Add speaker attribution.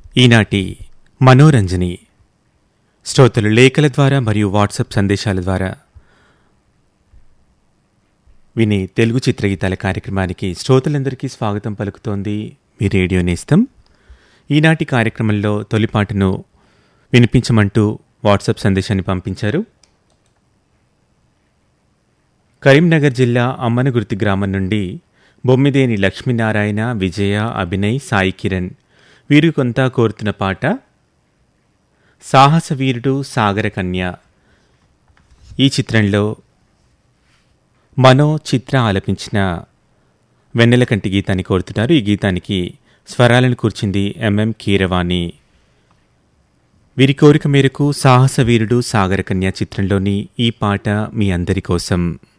Speaker 1: ఈనాటి మనోరంజని శ్రోతలు లేఖల ద్వారా మరియు వాట్సాప్ సందేశాల ద్వారా వినే తెలుగు చిత్రగీతాల కార్యక్రమానికి శ్రోతలందరికీ స్వాగతం పలుకుతోంది మీ రేడియో నేస్తం ఈనాటి కార్యక్రమంలో తొలిపాటను వినిపించమంటూ వాట్సాప్ సందేశాన్ని పంపించారు కరీంనగర్ జిల్లా అమ్మనగుర్తి గ్రామం నుండి బొమ్మిదేని లక్ష్మీనారాయణ విజయ అభినయ్ సాయి కిరణ్ వీరు కొంత కోరుతున్న పాట సాహస వీరుడు సాగర కన్య ఈ చిత్రంలో మనో చిత్ర ఆలపించిన వెన్నెలకంటి గీతాన్ని కోరుతున్నారు ఈ గీతానికి స్వరాలను కూర్చింది ఎంఎం కీరవాణి వీరి కోరిక మేరకు సాహస వీరుడు సాగర కన్య చిత్రంలోని ఈ పాట మీ అందరి కోసం